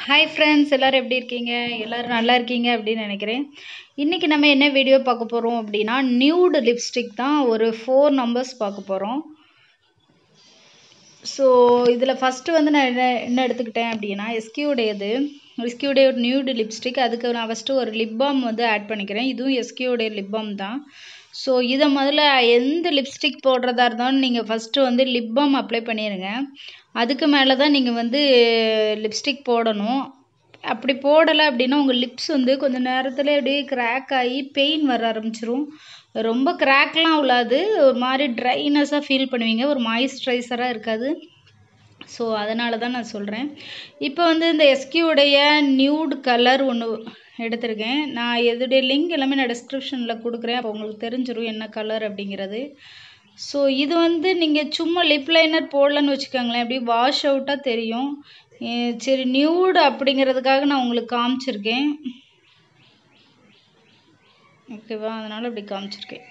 hi friends எல்லோரும் எப்படி இருக்கீங்க எல்லோரும் நல்லா இருக்கீங்க அப்படின்னு நினைக்கிறேன் இன்றைக்கி நம்ம என்ன வீடியோ பார்க்க போகிறோம் அப்படின்னா நியூடு லிப்ஸ்டிக் தான் ஒரு ஃபோர் நம்பர்ஸ் பார்க்க போகிறோம் ஸோ இதில் ஃபஸ்ட்டு வந்து நான் என்ன என்ன எடுத்துக்கிட்டேன் அப்படின்னா எஸ்கியூடையது எஸ்கியூடைய ஒரு நியூடு லிப்ஸ்டிக் அதுக்கு நான் ஃபஸ்ட்டு ஒரு லிப் பாம் வந்து ஆட் பண்ணிக்கிறேன் இதுவும் எஸ்கியூடைய லிப் பாம் தான் ஸோ இதை முதல்ல எந்த லிப்ஸ்டிக் போடுறதா இருந்தாலும் நீங்கள் ஃபஸ்ட்டு வந்து லிப் பாம் அப்ளை பண்ணிடுங்க அதுக்கு மேலே தான் நீங்கள் வந்து லிப்ஸ்டிக் போடணும் அப்படி போடலை அப்படின்னா உங்கள் லிப்ஸ் வந்து கொஞ்சம் நேரத்தில் அப்படியே கிராக் ஆகி பெயின் வர ஆரம்பிச்சிரும் ரொம்ப கிராக்லாம் உள்ளாது ஒரு மாதிரி ட்ரைனஸாக ஃபீல் பண்ணுவீங்க ஒரு மாய்ஸ்சரைசராக இருக்காது ஸோ அதனால தான் நான் சொல்கிறேன் இப்போ வந்து இந்த எஸ்கியூடைய நியூட் கலர் ஒன்று எடுத்திருக்கேன் நான் எதுடைய லிங்க் எல்லாமே நான் டிஸ்கிரிப்ஷனில் கொடுக்குறேன் அப்போ உங்களுக்கு தெரிஞ்சிடும் என்ன கலர் அப்படிங்கிறது ஸோ இது வந்து நீங்கள் சும்மா லிப் லைனர் போடலன்னு வச்சுக்கோங்களேன் அப்படியே வாஷ் அவுட்டாக தெரியும் சரி நியூடு அப்படிங்கிறதுக்காக நான் உங்களுக்கு காமிச்சிருக்கேன் ஓகேவா அதனால் அப்படி காமிச்சிருக்கேன்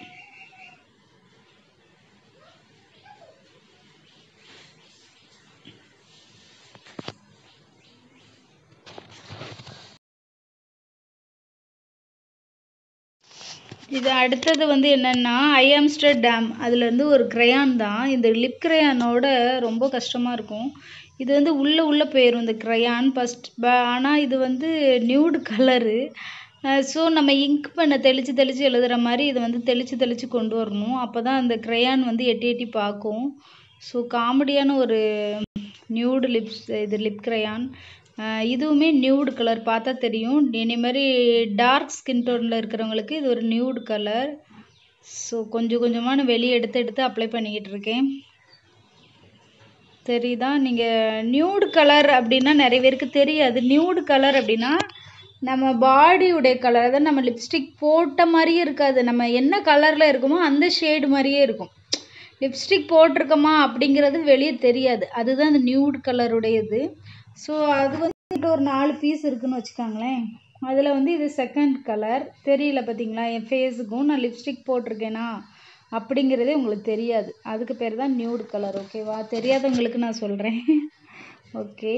இது அடுத்தது வந்து என்னென்னா ஐஆம்ஸ்டர் டேம் அதுலேருந்து ஒரு க்ரையான் தான் இந்த லிப் க்ரையானோட ரொம்ப கஷ்டமாக இருக்கும் இது வந்து உள்ளே உள்ளே போயிடும் இந்த க்ரையான் ஃபஸ்ட் ஆனால் இது வந்து நியூடு கலரு ஸோ நம்ம இங்க் பண்ண தெளித்து தெளித்து எழுதுகிற மாதிரி இதை வந்து தெளித்து தெளித்து கொண்டு வரணும் அப்போ தான் அந்த க்ரையான் வந்து எட்டி எட்டி பார்க்கும் ஸோ காமெடியான ஒரு நியூடு லிப்ஸ் இது லிப் க்ரையான் இதுவுமே நியூடு கலர் பார்த்தா தெரியும் இதே மாதிரி டார்க் ஸ்கின் டோனில் இருக்கிறவங்களுக்கு இது ஒரு நியூடு கலர் ஸோ கொஞ்சம் கொஞ்சமாக வெளியே எடுத்து எடுத்து அப்ளை பண்ணிக்கிட்டு இருக்கேன் தெரியுதா நீங்கள் நியூடு கலர் அப்படின்னா நிறைய பேருக்கு தெரியாது நியூடு கலர் அப்படின்னா நம்ம பாடியுடைய கலர் அதாவது நம்ம லிப்ஸ்டிக் போட்ட மாதிரியே இருக்காது நம்ம என்ன கலரில் இருக்குமோ அந்த ஷேடு மாதிரியே இருக்கும் லிப்ஸ்டிக் போட்டிருக்கோமா அப்படிங்கிறது வெளியே தெரியாது அதுதான் அந்த நியூடு கலருடையது ஸோ அது வந்து ஒரு நாலு பீஸ் இருக்குன்னு வச்சுக்கோங்களேன் அதில் வந்து இது செகண்ட் கலர் தெரியல பார்த்தீங்களா என் ஃபேஸுக்கும் நான் லிப்ஸ்டிக் போட்டிருக்கேனா அப்படிங்கிறதே உங்களுக்கு தெரியாது அதுக்கு பேர் தான் நியூடு கலர் ஓகேவா தெரியாதவங்களுக்கு நான் சொல்கிறேன் ஓகே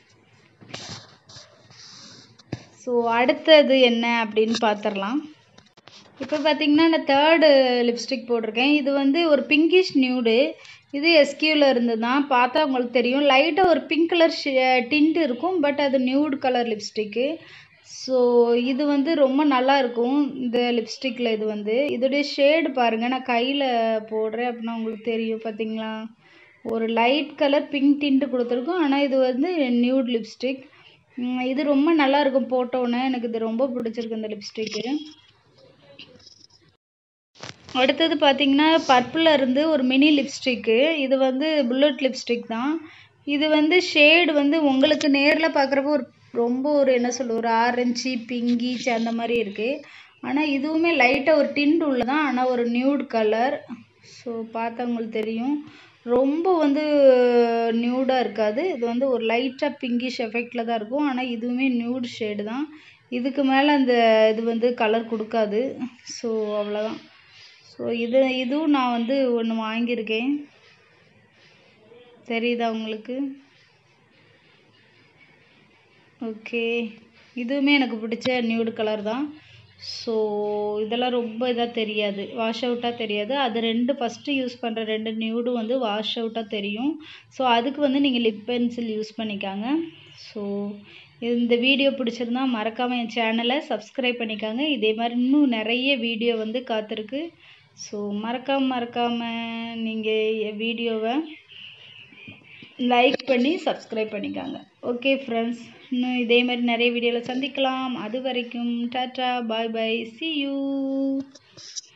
ஸோ அடுத்தது என்ன அப்படின்னு பார்த்துடலாம் இப்போ பார்த்தீங்கன்னா நான் தேர்டு லிப்ஸ்டிக் போட்டிருக்கேன் இது வந்து ஒரு பிங்கிஷ் நியூடு இது எஸ்கியூவில் இருந்து தான் பார்த்தா உங்களுக்கு தெரியும் லைட்டாக ஒரு பிங்க் கலர் டிண்ட் இருக்கும் பட் அது நியூட் கலர் லிப்ஸ்டிக்கு ஸோ இது வந்து ரொம்ப நல்லா இருக்கும் இந்த லிப்ஸ்டிக்கில் இது வந்து இதோடைய ஷேடு பாருங்கள் நான் கையில் போடுறேன் அப்படின்னா உங்களுக்கு தெரியும் பார்த்தீங்களா ஒரு லைட் கலர் பிங்க் டிண்ட்டு கொடுத்துருக்கோம் ஆனால் இது வந்து நியூட் லிப்ஸ்டிக் இது ரொம்ப நல்லா இருக்கும் போட்டோன்னே எனக்கு இது ரொம்ப பிடிச்சிருக்கு இந்த லிப்ஸ்டிக்கு அடுத்தது பார்த்தீங்கன்னா பர்பிளில் இருந்து ஒரு மினி லிப்ஸ்டிக்கு இது வந்து புல்லட் லிப்ஸ்டிக் தான் இது வந்து ஷேடு வந்து உங்களுக்கு நேரில் பார்க்குறப்ப ஒரு ரொம்ப ஒரு என்ன சொல்ல ஒரு ஆரஞ்சு பிங்கிச் அந்த மாதிரி இருக்குது ஆனால் இதுவுமே லைட்டாக ஒரு டிண்ட் உள்ளதான் ஆனால் ஒரு நியூட் கலர் ஸோ பார்த்தவங்களுக்கு தெரியும் ரொம்ப வந்து நியூடாக இருக்காது இது வந்து ஒரு லைட்டாக பிங்கிஷ் எஃபெக்டில் தான் இருக்கும் ஆனால் இதுவுமே நியூட் ஷேடு தான் இதுக்கு மேலே அந்த இது வந்து கலர் கொடுக்காது ஸோ அவ்வளோதான் ஸோ இது இதுவும் நான் வந்து ஒன்று வாங்கியிருக்கேன் தெரியுதா உங்களுக்கு ஓகே இதுவுமே எனக்கு பிடிச்ச நியூடு கலர் தான் ஸோ இதெல்லாம் ரொம்ப இதாக தெரியாது வாஷ் அவுட்டாக தெரியாது அது ரெண்டு ஃபஸ்ட்டு யூஸ் பண்ணுற ரெண்டு நியூடும் வந்து வாஷ் அவுட்டாக தெரியும் ஸோ அதுக்கு வந்து நீங்கள் லிப் பென்சில் யூஸ் பண்ணிக்காங்க ஸோ இந்த வீடியோ பிடிச்சிருந்தா மறக்காமல் என் சேனலை சப்ஸ்கிரைப் பண்ணிக்காங்க இதே மாதிரி இன்னும் நிறைய வீடியோ வந்து காத்திருக்கு ஸோ மறக்காமல் மறக்காமல் நீங்கள் வீடியோவை லைக் பண்ணி சப்ஸ்கிரைப் பண்ணிக்காங்க ஓகே ஃப்ரெண்ட்ஸ் இன்னும் இதே மாதிரி நிறைய வீடியோவில் சந்திக்கலாம் அது வரைக்கும் tata bye bye see you